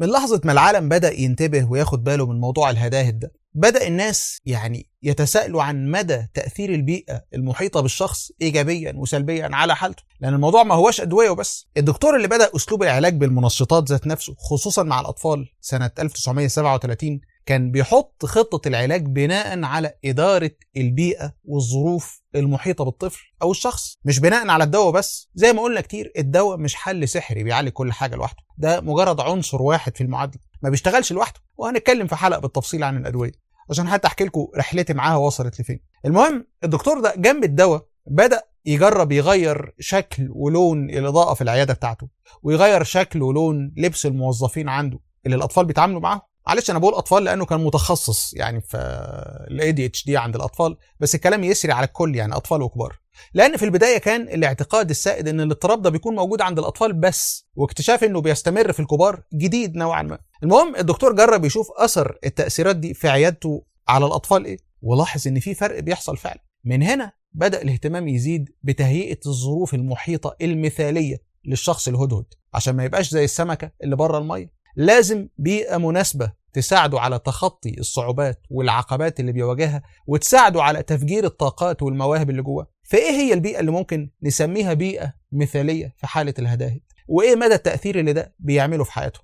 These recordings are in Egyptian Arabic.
من لحظة ما العالم بدأ ينتبه وياخد باله من موضوع الهداهد ده بدأ الناس يعني يتساءلوا عن مدى تأثير البيئة المحيطة بالشخص إيجابيا وسلبيا على حالته لأن الموضوع ما هوش أدوية وبس الدكتور اللي بدأ أسلوب العلاج بالمنشطات ذات نفسه خصوصا مع الأطفال سنة 1937 كان بيحط خطة العلاج بناء على إدارة البيئة والظروف المحيطة بالطفل أو الشخص مش بناء على الدواء بس زي ما قلنا كتير الدواء مش حل سحري بيعالج كل حاجة لوحده ده مجرد عنصر واحد في المعادلة ما بيشتغلش لوحده وهنتكلم في حلقة بالتفصيل عن الأدوية عشان حتى أحكي لكم رحلتي معاها وصلت لفين المهم الدكتور ده جنب الدواء بدأ يجرب يغير شكل ولون الإضاءة في العيادة بتاعته ويغير شكل ولون لبس الموظفين عنده اللي الأطفال بيتعاملوا معاهم معلش انا بقول اطفال لانه كان متخصص يعني في الاي دي اتش دي عند الاطفال بس الكلام يسري على الكل يعني اطفال وكبار لان في البدايه كان الاعتقاد السائد ان الاضطراب ده بيكون موجود عند الاطفال بس واكتشاف انه بيستمر في الكبار جديد نوعا ما المهم الدكتور جرب يشوف اثر التاثيرات دي في عيادته على الاطفال ايه ولاحظ ان في فرق بيحصل فعلا من هنا بدا الاهتمام يزيد بتهيئه الظروف المحيطه المثاليه للشخص الهدهد عشان ما يبقاش زي السمكه اللي بره الميه لازم بيئة مناسبة تساعده على تخطي الصعوبات والعقبات اللي بيواجهها وتساعده على تفجير الطاقات والمواهب اللي جواه فايه هي البيئة اللي ممكن نسميها بيئة مثالية في حالة الهداهد وايه مدى التأثير اللي ده بيعمله في حياتهم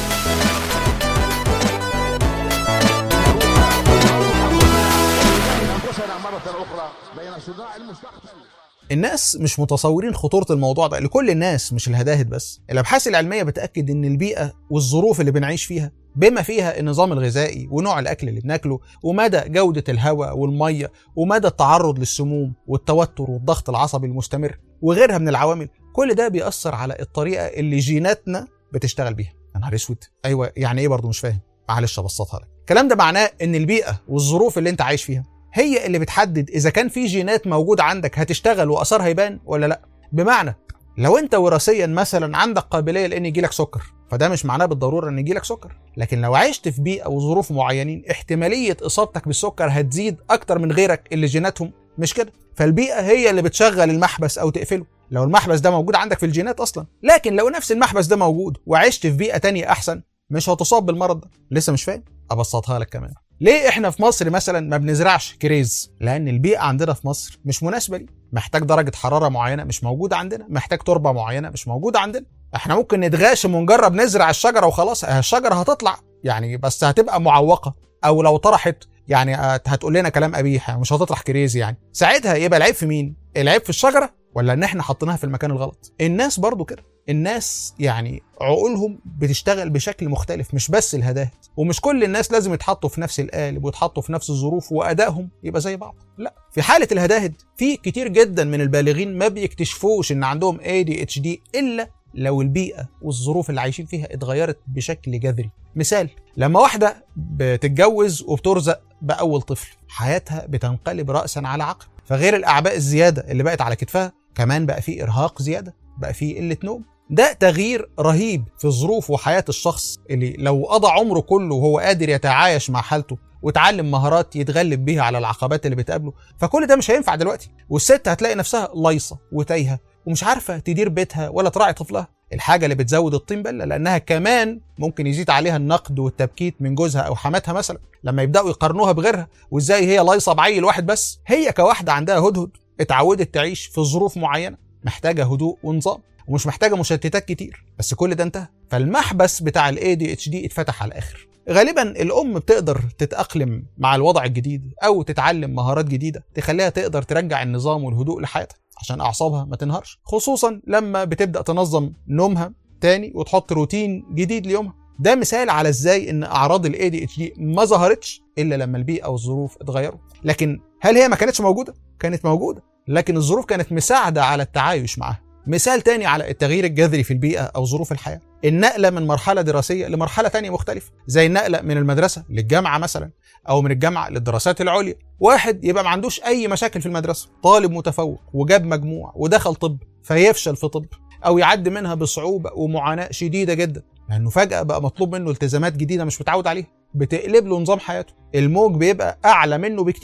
أنفسنا مرة أخرى بين صداع المستقبل الناس مش متصورين خطورة الموضوع ده لكل الناس مش الهداهد بس الأبحاث العلمية بتأكد إن البيئة والظروف اللي بنعيش فيها بما فيها النظام الغذائي ونوع الأكل اللي بناكله ومدى جودة الهواء والمية ومدى التعرض للسموم والتوتر والضغط العصبي المستمر وغيرها من العوامل كل ده بيأثر على الطريقة اللي جيناتنا بتشتغل بيها يا نهار اسود ايوه يعني ايه برضه مش فاهم معلش ابسطها لك الكلام ده معناه ان البيئه والظروف اللي انت عايش فيها هي اللي بتحدد اذا كان في جينات موجوده عندك هتشتغل واثرها يبان ولا لا بمعنى لو انت وراثيا مثلا عندك قابليه لان يجيلك سكر فده مش معناه بالضروره ان يجيلك سكر لكن لو عشت في بيئه وظروف معينين احتماليه اصابتك بالسكر هتزيد اكتر من غيرك اللي جيناتهم مش كده فالبيئه هي اللي بتشغل المحبس او تقفله لو المحبس ده موجود عندك في الجينات اصلا لكن لو نفس المحبس ده موجود وعشت في بيئه تانية احسن مش هتصاب بالمرض ده لسه مش فاهم ابسطها لك كمان ليه احنا في مصر مثلا ما بنزرعش كريز لان البيئه عندنا في مصر مش مناسبه ليه محتاج درجه حراره معينه مش موجوده عندنا محتاج تربه معينه مش موجوده عندنا احنا ممكن نتغاشم ونجرب نزرع الشجره وخلاص الشجره هتطلع يعني بس هتبقى معوقه او لو طرحت يعني هتقول لنا كلام قبيح يعني مش هتطرح كريز يعني ساعتها يبقى العيب في مين العيب في الشجره ولا ان احنا حطيناها في المكان الغلط الناس برضو كده الناس يعني عقولهم بتشتغل بشكل مختلف مش بس الهداهد ومش كل الناس لازم يتحطوا في نفس القالب ويتحطوا في نفس الظروف وادائهم يبقى زي بعض لا في حاله الهداهد في كتير جدا من البالغين ما بيكتشفوش ان عندهم ADHD الا لو البيئه والظروف اللي عايشين فيها اتغيرت بشكل جذري مثال لما واحده بتتجوز وبترزق باول طفل حياتها بتنقلب راسا على عقب فغير الاعباء الزياده اللي بقت على كتفها كمان بقى في ارهاق زياده بقى في قله نوم ده تغيير رهيب في ظروف وحياة الشخص اللي لو قضى عمره كله وهو قادر يتعايش مع حالته وتعلم مهارات يتغلب بيها على العقبات اللي بتقابله فكل ده مش هينفع دلوقتي والست هتلاقي نفسها لايصة وتايهة ومش عارفة تدير بيتها ولا تراعي طفلها الحاجة اللي بتزود الطين بلة لأنها كمان ممكن يزيد عليها النقد والتبكيت من جوزها أو حماتها مثلا لما يبدأوا يقارنوها بغيرها وإزاي هي لايصة بعيل واحد بس هي كواحدة عندها هدهد اتعودت تعيش في ظروف معينة محتاجة هدوء ونظام ومش محتاجه مشتتات كتير بس كل ده انتهى فالمحبس بتاع الاي دي اتش دي اتفتح على الاخر غالبا الام بتقدر تتاقلم مع الوضع الجديد او تتعلم مهارات جديده تخليها تقدر ترجع النظام والهدوء لحياتها عشان اعصابها ما تنهارش خصوصا لما بتبدا تنظم نومها تاني وتحط روتين جديد ليومها ده مثال على ازاي ان اعراض الاي دي اتش دي ما ظهرتش الا لما البيئه والظروف اتغيروا لكن هل هي ما كانتش موجوده كانت موجوده لكن الظروف كانت مساعده على التعايش معاها مثال تاني على التغيير الجذري في البيئة أو ظروف الحياة النقلة من مرحلة دراسية لمرحلة تانية مختلفة زي النقلة من المدرسة للجامعة مثلا أو من الجامعة للدراسات العليا واحد يبقى ما عندوش أي مشاكل في المدرسة طالب متفوق وجاب مجموع ودخل طب فيفشل في طب أو يعدي منها بصعوبة ومعاناة شديدة جدا لأنه فجأة بقى مطلوب منه التزامات جديدة مش متعود عليها بتقلب له نظام حياته الموج بيبقى أعلى منه بكتير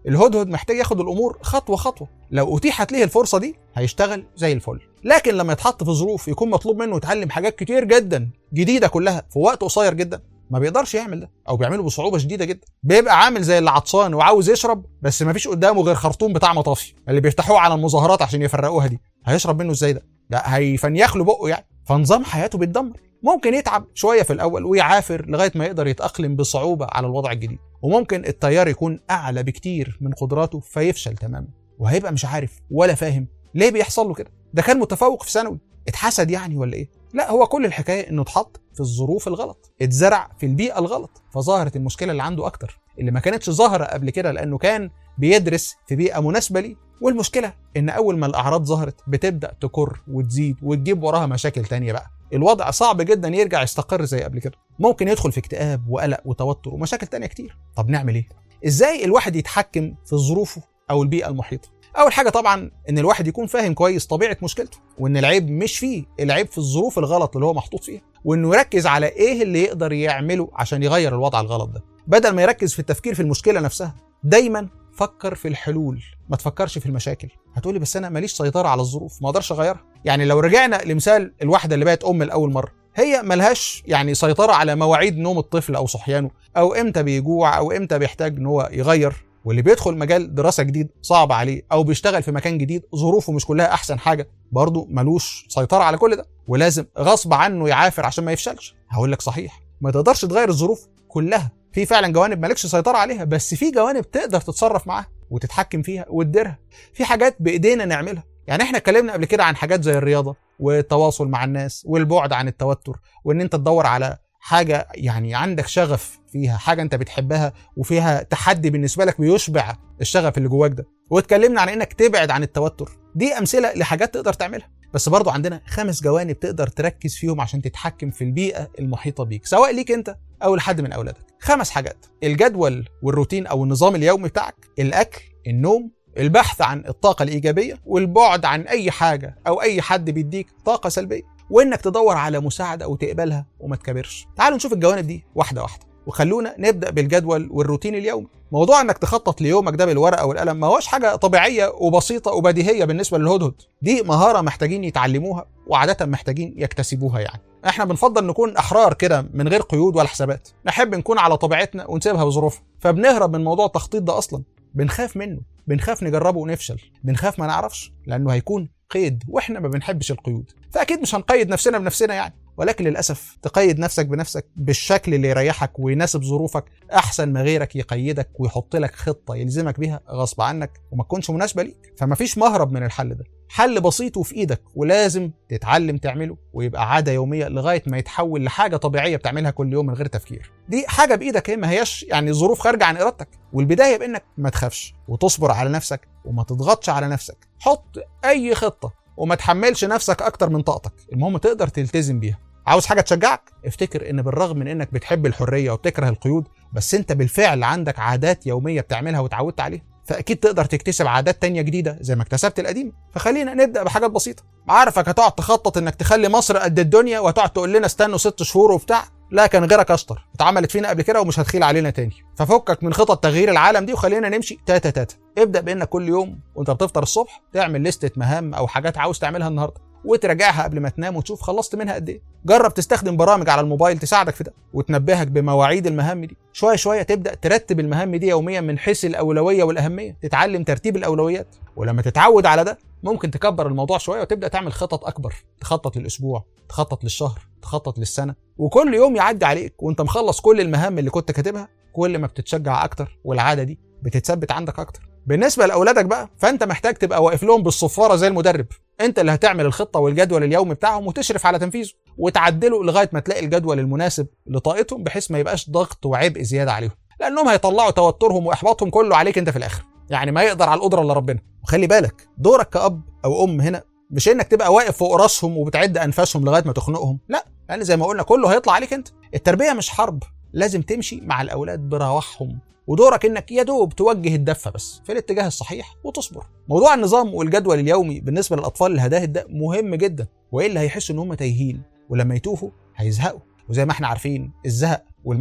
الهدهد محتاج ياخد الامور خطوه خطوه لو اتيحت ليه الفرصه دي هيشتغل زي الفل لكن لما يتحط في ظروف يكون مطلوب منه يتعلم حاجات كتير جدا جديده كلها في وقت قصير جدا ما بيقدرش يعمل ده او بيعمله بصعوبه شديده جدا بيبقى عامل زي اللي عطشان وعاوز يشرب بس ما فيش قدامه غير خرطوم بتاع مطافي اللي بيفتحوه على المظاهرات عشان يفرقوها دي هيشرب منه ازاي ده ده هيفنيخ له بقه يعني فنظام حياته بيتدمر ممكن يتعب شويه في الاول ويعافر لغايه ما يقدر يتاقلم بصعوبه على الوضع الجديد وممكن التيار يكون اعلى بكتير من قدراته فيفشل تماما وهيبقى مش عارف ولا فاهم ليه بيحصل له كده ده كان متفوق في ثانوي اتحسد يعني ولا ايه لا هو كل الحكايه انه اتحط في الظروف الغلط اتزرع في البيئه الغلط فظهرت المشكله اللي عنده اكتر اللي ما كانتش ظاهره قبل كده لانه كان بيدرس في بيئه مناسبه ليه والمشكله ان اول ما الاعراض ظهرت بتبدا تكر وتزيد وتجيب وراها مشاكل تانية بقى الوضع صعب جدا يرجع يستقر زي قبل كده ممكن يدخل في اكتئاب وقلق وتوتر ومشاكل تانية كتير طب نعمل ايه ازاي الواحد يتحكم في ظروفه او البيئه المحيطه اول حاجه طبعا ان الواحد يكون فاهم كويس طبيعه مشكلته وان العيب مش فيه العيب في الظروف الغلط اللي هو محطوط فيها وانه يركز على ايه اللي يقدر يعمله عشان يغير الوضع الغلط ده بدل ما يركز في التفكير في المشكله نفسها دايما فكر في الحلول ما تفكرش في المشاكل هتقولي بس انا ماليش سيطره على الظروف ما اقدرش اغيرها يعني لو رجعنا لمثال الواحده اللي بقت ام لاول مره هي ملهاش يعني سيطره على مواعيد نوم الطفل او صحيانه او امتى بيجوع او امتى بيحتاج ان هو يغير واللي بيدخل مجال دراسه جديد صعب عليه او بيشتغل في مكان جديد ظروفه مش كلها احسن حاجه برضه ملوش سيطره على كل ده ولازم غصب عنه يعافر عشان ما يفشلش هقول لك صحيح ما تقدرش تغير الظروف كلها في فعلا جوانب مالكش سيطره عليها بس في جوانب تقدر تتصرف معاها وتتحكم فيها وتديرها في حاجات بايدينا نعملها يعني احنا اتكلمنا قبل كده عن حاجات زي الرياضه والتواصل مع الناس والبعد عن التوتر وان انت تدور على حاجه يعني عندك شغف فيها حاجه انت بتحبها وفيها تحدي بالنسبه لك بيشبع الشغف اللي جواك ده واتكلمنا عن انك تبعد عن التوتر دي امثله لحاجات تقدر تعملها بس برضو عندنا خمس جوانب تقدر تركز فيهم عشان تتحكم في البيئه المحيطه بيك سواء ليك انت او لحد من اولادك خمس حاجات الجدول والروتين او النظام اليومي بتاعك الاكل النوم البحث عن الطاقه الايجابيه والبعد عن اي حاجه او اي حد بيديك طاقه سلبيه وانك تدور على مساعده وتقبلها وما تكابرش تعالوا نشوف الجوانب دي واحده واحده وخلونا نبدا بالجدول والروتين اليومي موضوع انك تخطط ليومك ده بالورقه والقلم ما هوش حاجه طبيعيه وبسيطه وبديهيه بالنسبه للهدهد دي مهاره محتاجين يتعلموها وعاده محتاجين يكتسبوها يعني احنا بنفضل نكون احرار كده من غير قيود ولا حسابات نحب نكون على طبيعتنا ونسيبها بظروفها فبنهرب من موضوع التخطيط ده اصلا بنخاف منه بنخاف نجربه ونفشل بنخاف ما نعرفش لانه هيكون قيد واحنا ما بنحبش القيود فاكيد مش هنقيد نفسنا بنفسنا يعني ولكن للاسف تقيد نفسك بنفسك بالشكل اللي يريحك ويناسب ظروفك احسن ما غيرك يقيدك ويحط لك خطه يلزمك بيها غصب عنك وما تكونش مناسبه ليك فما فيش مهرب من الحل ده حل بسيط وفي ايدك ولازم تتعلم تعمله ويبقى عاده يوميه لغايه ما يتحول لحاجه طبيعيه بتعملها كل يوم من غير تفكير دي حاجه بايدك هي ما هياش يعني ظروف خارجه عن ارادتك والبدايه بانك ما تخافش وتصبر على نفسك وما تضغطش على نفسك حط اي خطه وما تحملش نفسك اكتر من طاقتك المهم تقدر تلتزم بيها عاوز حاجه تشجعك افتكر ان بالرغم من انك بتحب الحريه وبتكره القيود بس انت بالفعل عندك عادات يوميه بتعملها وتعودت عليها فاكيد تقدر تكتسب عادات تانية جديده زي ما اكتسبت القديمه فخلينا نبدا بحاجات بسيطه عارفك هتقعد تخطط انك تخلي مصر قد الدنيا وهتقعد تقول لنا استنوا ست شهور وبتاع لا كان غيرك اشطر اتعملت فينا قبل كده ومش هتخيل علينا تاني ففكك من خطط تغيير العالم دي وخلينا نمشي تاتا تاتا ابدا بانك كل يوم وانت بتفطر الصبح تعمل لستة مهام او حاجات عاوز تعملها النهارده وتراجعها قبل ما تنام وتشوف خلصت منها قد ايه جرب تستخدم برامج على الموبايل تساعدك في ده وتنبهك بمواعيد المهام دي شويه شويه تبدا ترتب المهام دي يوميا من حيث الاولويه والاهميه تتعلم ترتيب الاولويات ولما تتعود على ده ممكن تكبر الموضوع شويه وتبدا تعمل خطط اكبر تخطط للاسبوع تخطط للشهر تخطط للسنه وكل يوم يعدي عليك وانت مخلص كل المهام اللي كنت كاتبها كل ما بتتشجع اكتر والعاده دي بتتثبت عندك اكتر بالنسبه لاولادك بقى فانت محتاج تبقى واقف لهم بالصفاره زي المدرب انت اللي هتعمل الخطه والجدول اليومي بتاعهم وتشرف على تنفيذه وتعدله لغايه ما تلاقي الجدول المناسب لطاقتهم بحيث ما يبقاش ضغط وعبء زياده عليهم لانهم هيطلعوا توترهم واحباطهم كله عليك انت في الاخر يعني ما يقدر على القدره الا ربنا وخلي بالك دورك كاب او ام هنا مش انك تبقى واقف فوق راسهم وبتعد انفاسهم لغايه ما تخنقهم لا لان زي ما قلنا كله هيطلع عليك انت التربيه مش حرب لازم تمشي مع الاولاد برواحهم ودورك انك يا دوب توجه الدفه بس في الاتجاه الصحيح وتصبر موضوع النظام والجدول اليومي بالنسبه للاطفال الهداهد ده مهم جدا والا هيحسوا ان هم تايهين ولما يتوهوا هيزهقوا وزي ما احنا عارفين الزهق والملل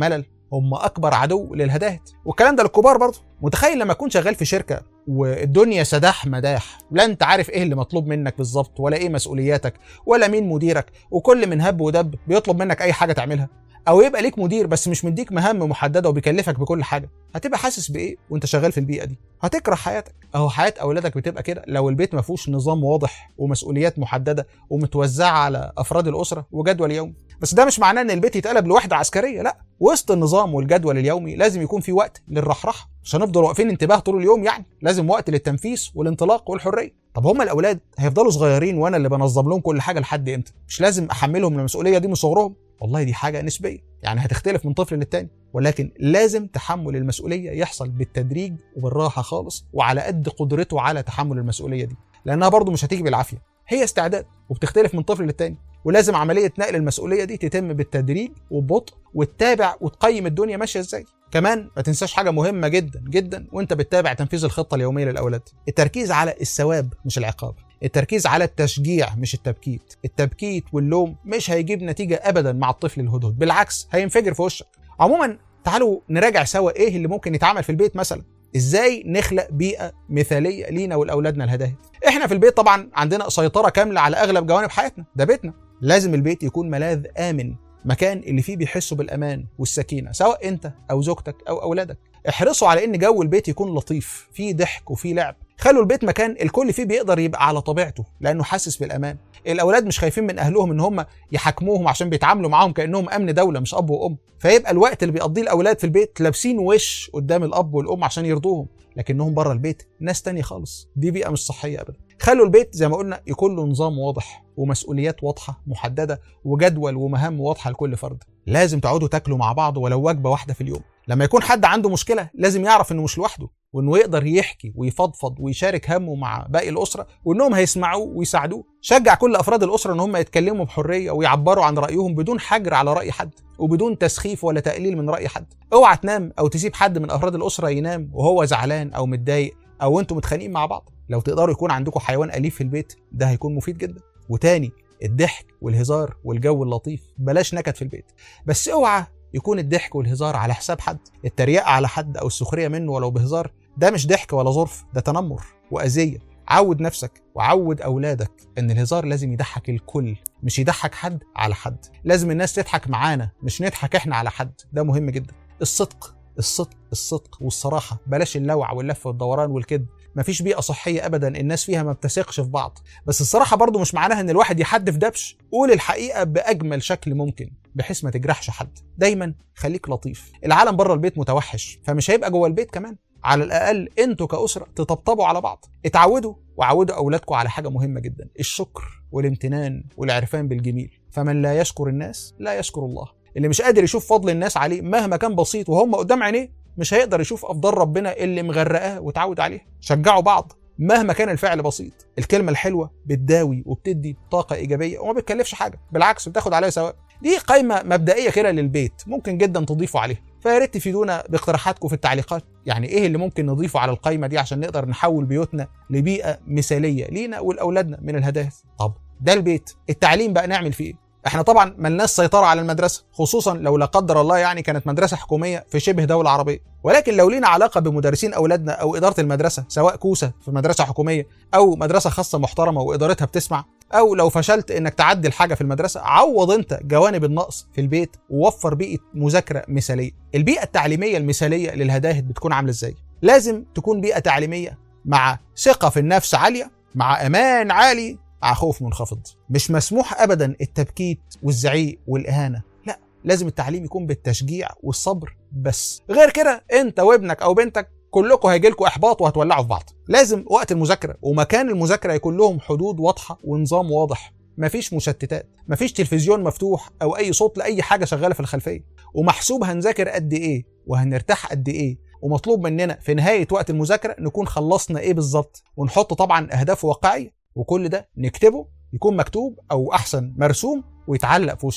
هم اكبر عدو للهداهد والكلام ده للكبار برضه متخيل لما تكون شغال في شركه والدنيا سداح مداح لا انت عارف ايه اللي مطلوب منك بالظبط ولا ايه مسؤولياتك ولا مين مديرك وكل من هب ودب بيطلب منك اي حاجه تعملها او يبقى ليك مدير بس مش مديك مهام محدده وبيكلفك بكل حاجه هتبقى حاسس بايه وانت شغال في البيئه دي هتكره حياتك اهو حياه اولادك بتبقى كده لو البيت ما فيهوش نظام واضح ومسؤوليات محدده ومتوزعه على افراد الاسره وجدول يومي بس ده مش معناه ان البيت يتقلب لوحده عسكريه لا وسط النظام والجدول اليومي لازم يكون في وقت للرحرحه مش هنفضل واقفين انتباه طول اليوم يعني لازم وقت للتنفيس والانطلاق والحريه طب هم الاولاد هيفضلوا صغيرين وانا اللي بنظم لهم كل حاجه لحد امتى مش لازم احملهم المسؤوليه دي من صغرهم والله دي حاجه نسبيه يعني هتختلف من طفل للتاني ولكن لازم تحمل المسؤوليه يحصل بالتدريج وبالراحه خالص وعلى قد قدرته على تحمل المسؤوليه دي لانها برضه مش هتيجي بالعافيه هي استعداد وبتختلف من طفل للتاني ولازم عمليه نقل المسؤوليه دي تتم بالتدريج وببطء وتتابع وتقيم الدنيا ماشيه ازاي كمان ما تنساش حاجه مهمه جدا جدا وانت بتتابع تنفيذ الخطه اليوميه للاولاد التركيز على الثواب مش العقاب التركيز على التشجيع مش التبكيت التبكيت واللوم مش هيجيب نتيجه ابدا مع الطفل الهدهد بالعكس هينفجر في وشك عموما تعالوا نراجع سوا ايه اللي ممكن يتعمل في البيت مثلا ازاي نخلق بيئه مثاليه لينا ولاولادنا الهداهد احنا في البيت طبعا عندنا سيطره كامله على اغلب جوانب حياتنا ده بيتنا لازم البيت يكون ملاذ امن مكان اللي فيه بيحسوا بالامان والسكينه سواء انت او زوجتك او اولادك احرصوا على ان جو البيت يكون لطيف فيه ضحك وفيه لعب خلوا البيت مكان الكل فيه بيقدر يبقى على طبيعته لانه حاسس بالامان الاولاد مش خايفين من اهلهم ان هم يحاكموهم عشان بيتعاملوا معاهم كانهم امن دوله مش اب وام فيبقى الوقت اللي بيقضيه الاولاد في البيت لابسين وش قدام الاب والام عشان يرضوهم لكنهم بره البيت ناس تانية خالص دي بيئه مش صحيه ابدا خلوا البيت زي ما قلنا يكون له نظام واضح ومسؤوليات واضحه محدده وجدول ومهام واضحه لكل فرد لازم تقعدوا تاكلوا مع بعض ولو وجبه واحده في اليوم لما يكون حد عنده مشكله لازم يعرف انه مش لوحده وانه يقدر يحكي ويفضفض ويشارك همه مع باقي الاسره وانهم هيسمعوه ويساعدوه شجع كل افراد الاسره ان هم يتكلموا بحريه ويعبروا عن رايهم بدون حجر على راي حد وبدون تسخيف ولا تقليل من راي حد اوعى تنام او تسيب حد من افراد الاسره ينام وهو زعلان او متضايق او انتوا متخانقين مع بعض لو تقدروا يكون عندكم حيوان اليف في البيت ده هيكون مفيد جدا وتاني الضحك والهزار والجو اللطيف بلاش نكد في البيت بس اوعى يكون الضحك والهزار على حساب حد التريقه على حد او السخريه منه ولو بهزار ده مش ضحك ولا ظرف ده تنمر واذيه عود نفسك وعود اولادك ان الهزار لازم يضحك الكل مش يضحك حد على حد لازم الناس تضحك معانا مش نضحك احنا على حد ده مهم جدا الصدق الصدق الصدق والصراحه بلاش اللوع واللف والدوران والكذب مفيش بيئه صحيه ابدا الناس فيها ما بتثقش في بعض بس الصراحه برضو مش معناها ان الواحد يحدف دبش قول الحقيقه باجمل شكل ممكن بحيث ما تجرحش حد دايما خليك لطيف العالم بره البيت متوحش فمش هيبقى جوه البيت كمان على الاقل انتوا كاسره تطبطبوا على بعض اتعودوا وعودوا اولادكم على حاجه مهمه جدا الشكر والامتنان والعرفان بالجميل فمن لا يشكر الناس لا يشكر الله اللي مش قادر يشوف فضل الناس عليه مهما كان بسيط وهم قدام عينيه مش هيقدر يشوف افضل ربنا اللي مغرقاه وتعود عليه شجعوا بعض مهما كان الفعل بسيط الكلمه الحلوه بتداوي وبتدي طاقه ايجابيه وما بتكلفش حاجه بالعكس بتاخد عليها ثواب دي قائمه مبدئيه كده للبيت ممكن جدا تضيفوا عليها فيا ريت تفيدونا باقتراحاتكم في التعليقات يعني ايه اللي ممكن نضيفه على القائمه دي عشان نقدر نحول بيوتنا لبيئه مثاليه لينا ولاولادنا من الهدايا طب ده البيت التعليم بقى نعمل فيه ايه احنا طبعا ملناش سيطره على المدرسه خصوصا لو لا قدر الله يعني كانت مدرسه حكوميه في شبه دوله عربيه ولكن لو لينا علاقه بمدرسين اولادنا او اداره المدرسه سواء كوسه في مدرسه حكوميه او مدرسه خاصه محترمه وادارتها بتسمع او لو فشلت انك تعدل حاجه في المدرسه عوض انت جوانب النقص في البيت ووفر بيئه مذاكره مثاليه البيئه التعليميه المثاليه للهداهد بتكون عامله ازاي لازم تكون بيئه تعليميه مع ثقه في النفس عاليه مع امان عالي مع خوف منخفض مش مسموح ابدا التبكيت والزعيق والاهانه لا لازم التعليم يكون بالتشجيع والصبر بس غير كده انت وابنك او بنتك كلكم هيجي لكم احباط وهتولعوا في بعض لازم وقت المذاكره ومكان المذاكره يكون لهم حدود واضحه ونظام واضح مفيش مشتتات مفيش تلفزيون مفتوح او اي صوت لاي حاجه شغاله في الخلفيه ومحسوب هنذاكر قد ايه وهنرتاح قد ايه ومطلوب مننا في نهايه وقت المذاكره نكون خلصنا ايه بالظبط ونحط طبعا اهداف واقعيه وكل ده نكتبه يكون مكتوب او احسن مرسوم ويتعلق في وشنا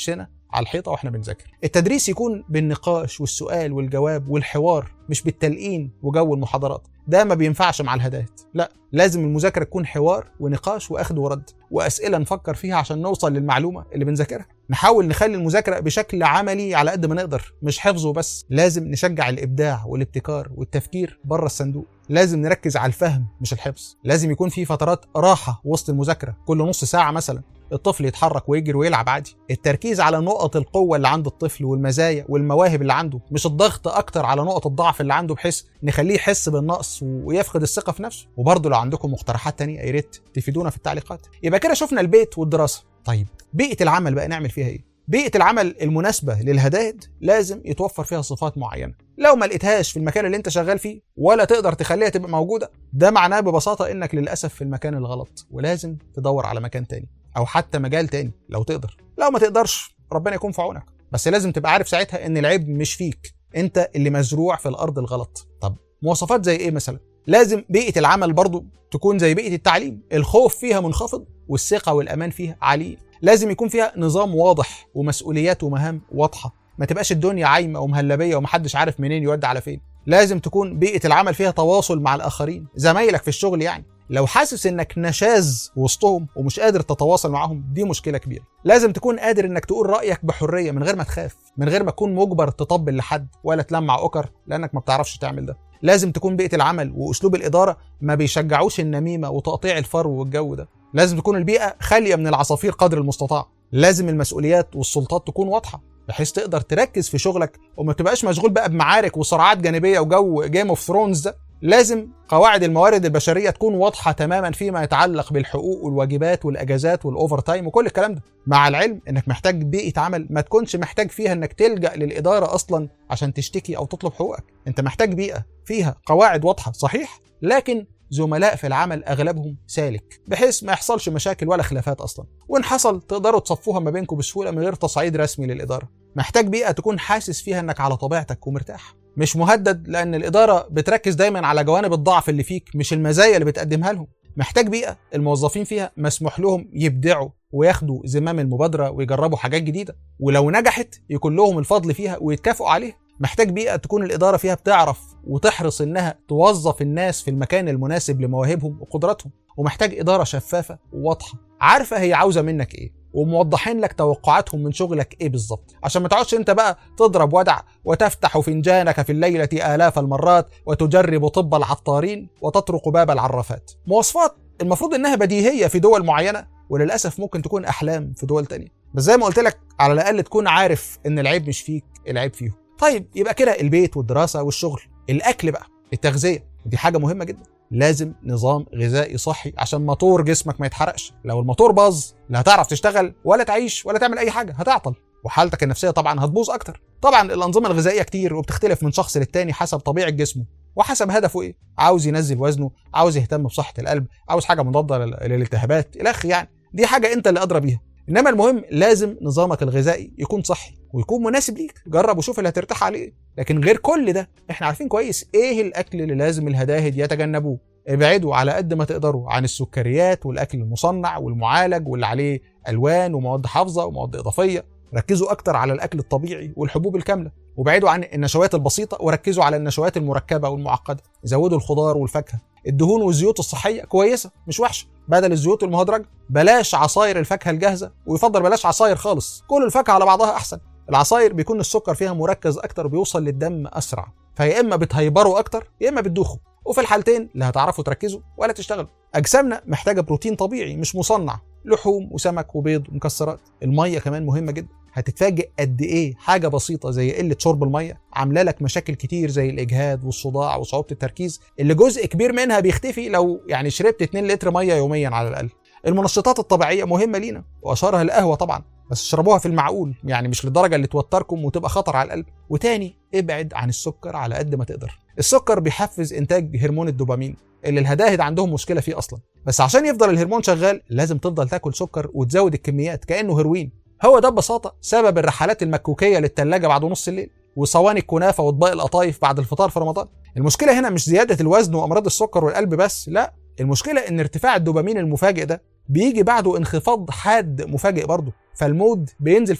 على الحيطه واحنا بنذاكر التدريس يكون بالنقاش والسؤال والجواب والحوار مش بالتلقين وجو المحاضرات ده ما بينفعش مع الهداهد لا لازم المذاكره تكون حوار ونقاش واخد ورد واسئله نفكر فيها عشان نوصل للمعلومه اللي بنذاكرها نحاول نخلي المذاكره بشكل عملي على قد ما نقدر مش حفظه بس لازم نشجع الابداع والابتكار والتفكير بره الصندوق لازم نركز على الفهم مش الحفظ لازم يكون في فترات راحه وسط المذاكره كل نص ساعه مثلا الطفل يتحرك ويجري ويلعب عادي التركيز على نقط القوة اللي عند الطفل والمزايا والمواهب اللي عنده مش الضغط أكتر على نقط الضعف اللي عنده بحيث نخليه يحس بالنقص ويفقد الثقة في نفسه وبرضه لو عندكم مقترحات تانية يا ريت تفيدونا في التعليقات يبقى كده شفنا البيت والدراسة طيب بيئة العمل بقى نعمل فيها ايه بيئة العمل المناسبة للهداهد لازم يتوفر فيها صفات معينة لو ما لقيتهاش في المكان اللي انت شغال فيه ولا تقدر تخليها تبقى موجودة ده معناه ببساطة انك للأسف في المكان الغلط ولازم تدور على مكان تاني او حتى مجال تاني لو تقدر لو ما تقدرش ربنا يكون في عونك بس لازم تبقى عارف ساعتها ان العيب مش فيك انت اللي مزروع في الارض الغلط طب مواصفات زي ايه مثلا لازم بيئه العمل برضو تكون زي بيئه التعليم الخوف فيها منخفض والثقه والامان فيها عاليين لازم يكون فيها نظام واضح ومسؤوليات ومهام واضحه ما تبقاش الدنيا عايمه ومهلبيه ومحدش عارف منين يودي على فين لازم تكون بيئه العمل فيها تواصل مع الاخرين زمايلك في الشغل يعني لو حاسس انك نشاز وسطهم ومش قادر تتواصل معاهم دي مشكله كبيره لازم تكون قادر انك تقول رايك بحريه من غير ما تخاف من غير ما تكون مجبر تطبل لحد ولا تلمع اوكر لانك ما بتعرفش تعمل ده لازم تكون بيئه العمل واسلوب الاداره ما بيشجعوش النميمه وتقطيع الفرو والجو ده لازم تكون البيئه خاليه من العصافير قدر المستطاع لازم المسؤوليات والسلطات تكون واضحه بحيث تقدر تركز في شغلك وما تبقاش مشغول بقى بمعارك وصراعات جانبيه وجو جيم اوف ثرونز ده لازم قواعد الموارد البشريه تكون واضحه تماما فيما يتعلق بالحقوق والواجبات والاجازات والاوفر تايم وكل الكلام ده مع العلم انك محتاج بيئه عمل ما تكونش محتاج فيها انك تلجا للاداره اصلا عشان تشتكي او تطلب حقوقك انت محتاج بيئه فيها قواعد واضحه صحيح لكن زملاء في العمل اغلبهم سالك بحيث ما يحصلش مشاكل ولا خلافات اصلا وان حصل تقدروا تصفوها ما بينكم بسهوله من غير تصعيد رسمي للاداره محتاج بيئه تكون حاسس فيها انك على طبيعتك ومرتاح مش مهدد لان الاداره بتركز دايما على جوانب الضعف اللي فيك مش المزايا اللي بتقدمها لهم محتاج بيئه الموظفين فيها مسموح لهم يبدعوا وياخدوا زمام المبادره ويجربوا حاجات جديده ولو نجحت يكون لهم الفضل فيها ويتكافئوا عليها محتاج بيئه تكون الاداره فيها بتعرف وتحرص انها توظف الناس في المكان المناسب لمواهبهم وقدراتهم ومحتاج اداره شفافه وواضحه عارفه هي عاوزه منك ايه وموضحين لك توقعاتهم من شغلك ايه بالظبط عشان ما تقعدش انت بقى تضرب ودع وتفتح فنجانك في الليله الاف المرات وتجرب طب العطارين وتطرق باب العرافات مواصفات المفروض انها بديهيه في دول معينه وللاسف ممكن تكون احلام في دول تانية بس زي ما قلت لك على الاقل تكون عارف ان العيب مش فيك العيب فيهم طيب يبقى كده البيت والدراسه والشغل الاكل بقى التغذيه دي حاجه مهمه جدا لازم نظام غذائي صحي عشان موتور جسمك ما يتحرقش لو الموتور باظ لا هتعرف تشتغل ولا تعيش ولا تعمل اي حاجه هتعطل وحالتك النفسيه طبعا هتبوظ اكتر طبعا الانظمه الغذائيه كتير وبتختلف من شخص للتاني حسب طبيعه جسمه وحسب هدفه ايه عاوز ينزل وزنه عاوز يهتم بصحه القلب عاوز حاجه مضاده للالتهابات الاخ يعني دي حاجه انت اللي ادرى بيها انما المهم لازم نظامك الغذائي يكون صحي ويكون مناسب ليك جرب وشوف اللي هترتاح عليه لكن غير كل ده احنا عارفين كويس ايه الاكل اللي لازم الهداهد يتجنبوه ابعدوا على قد ما تقدروا عن السكريات والاكل المصنع والمعالج واللي عليه الوان ومواد حافظه ومواد اضافيه ركزوا اكتر على الاكل الطبيعي والحبوب الكامله وابعدوا عن النشويات البسيطه وركزوا على النشويات المركبه والمعقده زودوا الخضار والفاكهه الدهون والزيوت الصحيه كويسه مش وحشه بدل الزيوت المهدرجه بلاش عصاير الفاكهه الجاهزه ويفضل بلاش عصاير خالص كل الفاكهه على بعضها احسن العصاير بيكون السكر فيها مركز اكتر وبيوصل للدم اسرع فيا اما بتهيبروا اكتر يا اما بتدوخوا وفي الحالتين لا هتعرفوا تركزوا ولا تشتغلوا اجسامنا محتاجه بروتين طبيعي مش مصنع لحوم وسمك وبيض ومكسرات الميه كمان مهمه جدا هتتفاجئ قد ايه حاجه بسيطه زي قله شرب الميه عامله لك مشاكل كتير زي الاجهاد والصداع وصعوبه التركيز اللي جزء كبير منها بيختفي لو يعني شربت 2 لتر ميه يوميا على الاقل المنشطات الطبيعيه مهمه لينا واشهرها القهوه طبعا بس اشربوها في المعقول يعني مش للدرجه اللي توتركم وتبقى خطر على القلب وتاني ابعد عن السكر على قد ما تقدر السكر بيحفز انتاج هرمون الدوبامين اللي الهداهد عندهم مشكله فيه اصلا بس عشان يفضل الهرمون شغال لازم تفضل تاكل سكر وتزود الكميات كانه هيروين هو ده ببساطه سبب الرحلات المكوكيه للثلاجه بعد نص الليل وصواني الكنافه واطباق القطايف بعد الفطار في رمضان المشكله هنا مش زياده الوزن وامراض السكر والقلب بس لا المشكله ان ارتفاع الدوبامين المفاجئ ده بيجي بعده انخفاض حاد مفاجئ برضه فالمود بينزل فجاه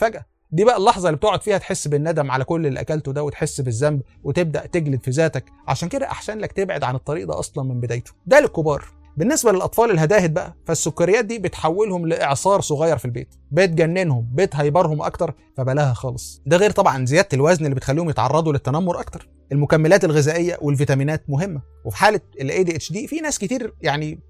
دي بقى اللحظه اللي بتقعد فيها تحس بالندم على كل اللي اكلته ده وتحس بالذنب وتبدا تجلد في ذاتك عشان كده احسن لك تبعد عن الطريق ده اصلا من بدايته ده للكبار بالنسبه للاطفال الهداهد بقى فالسكريات دي بتحولهم لاعصار صغير في البيت بتجننهم بتهيبرهم اكتر فبلاها خالص ده غير طبعا زياده الوزن اللي بتخليهم يتعرضوا للتنمر اكتر المكملات الغذائيه والفيتامينات مهمه وفي حاله الاي دي اتش دي في ناس كتير يعني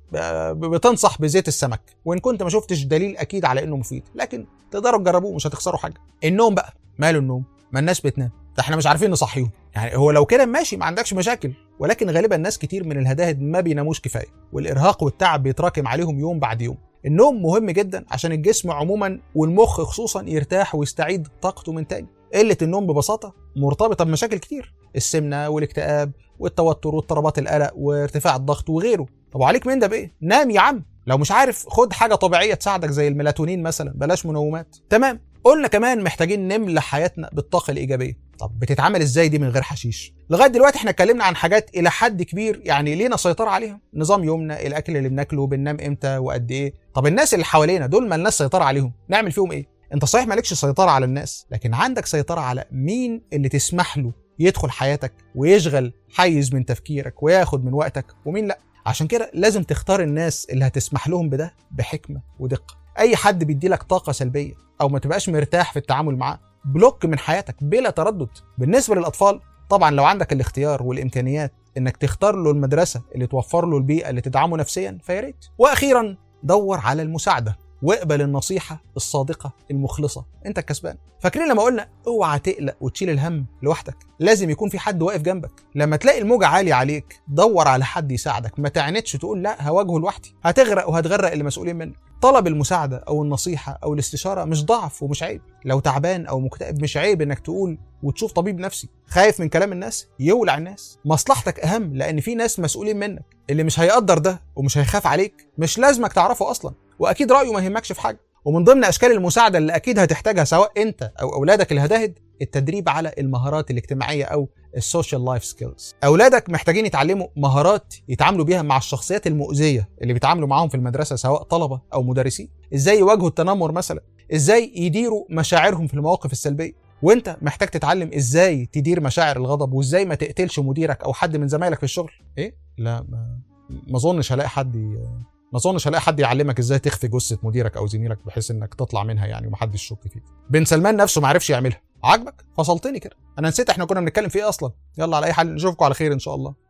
بتنصح بزيت السمك وان كنت ما شفتش دليل اكيد على انه مفيد لكن تقدروا تجربوه مش هتخسروا حاجه النوم بقى ماله النوم ما الناس بتنام ده احنا مش عارفين نصحيهم يعني هو لو كده ماشي ما عندكش مشاكل ولكن غالبا ناس كتير من الهداهد ما بيناموش كفايه والارهاق والتعب بيتراكم عليهم يوم بعد يوم النوم مهم جدا عشان الجسم عموما والمخ خصوصا يرتاح ويستعيد طاقته من تاني قله النوم ببساطه مرتبطه بمشاكل كتير السمنه والاكتئاب والتوتر واضطرابات القلق وارتفاع الضغط وغيره طب عليك من ده بايه نام يا عم لو مش عارف خد حاجه طبيعيه تساعدك زي الميلاتونين مثلا بلاش منومات تمام قلنا كمان محتاجين نملى حياتنا بالطاقه الايجابيه طب بتتعمل ازاي دي من غير حشيش لغايه دلوقتي احنا اتكلمنا عن حاجات الى حد كبير يعني لينا سيطره عليها نظام يومنا الاكل اللي بناكله بننام امتى وقد ايه طب الناس اللي حوالينا دول ما لناش سيطره عليهم نعمل فيهم ايه انت صحيح مالكش سيطره على الناس لكن عندك سيطره على مين اللي تسمح له يدخل حياتك ويشغل حيز من تفكيرك وياخد من وقتك ومين لا عشان كده لازم تختار الناس اللي هتسمح لهم بده بحكمه ودقه اي حد بيدي لك طاقه سلبيه او ما تبقاش مرتاح في التعامل معاه بلوك من حياتك بلا تردد بالنسبه للاطفال طبعا لو عندك الاختيار والامكانيات انك تختار له المدرسه اللي توفر له البيئه اللي تدعمه نفسيا فيا ريت واخيرا دور على المساعده واقبل النصيحه الصادقه المخلصه انت الكسبان فاكرين لما قلنا اوعى تقلق وتشيل الهم لوحدك لازم يكون في حد واقف جنبك لما تلاقي الموجه عاليه عليك دور على حد يساعدك ما تعنتش تقول لا هواجهه لوحدي هتغرق وهتغرق اللي مسؤولين منك طلب المساعدة أو النصيحة أو الاستشارة مش ضعف ومش عيب لو تعبان أو مكتئب مش عيب إنك تقول وتشوف طبيب نفسي خايف من كلام الناس يولع الناس مصلحتك أهم لأن في ناس مسؤولين منك اللي مش هيقدر ده ومش هيخاف عليك مش لازمك تعرفه أصلا وأكيد رأيه ما يهمكش في حاجة ومن ضمن أشكال المساعدة اللي أكيد هتحتاجها سواء أنت أو أولادك الهداهد التدريب على المهارات الاجتماعية أو السوشيال لايف سكيلز اولادك محتاجين يتعلموا مهارات يتعاملوا بيها مع الشخصيات المؤذيه اللي بيتعاملوا معاهم في المدرسه سواء طلبه او مدرسين ازاي يواجهوا التنمر مثلا ازاي يديروا مشاعرهم في المواقف السلبيه وانت محتاج تتعلم ازاي تدير مشاعر الغضب وازاي ما تقتلش مديرك او حد من زمايلك في الشغل ايه لا ما ما اظنش هلاقي حد ي... ما اظنش هلاقي حد يعلمك ازاي تخفي جثه مديرك او زميلك بحيث انك تطلع منها يعني ومحدش يشك فيك بن سلمان نفسه ما عرفش يعملها عاجبك فصلتني كده انا نسيت احنا كنا بنتكلم في ايه اصلا يلا على اي حال نشوفكم على خير ان شاء الله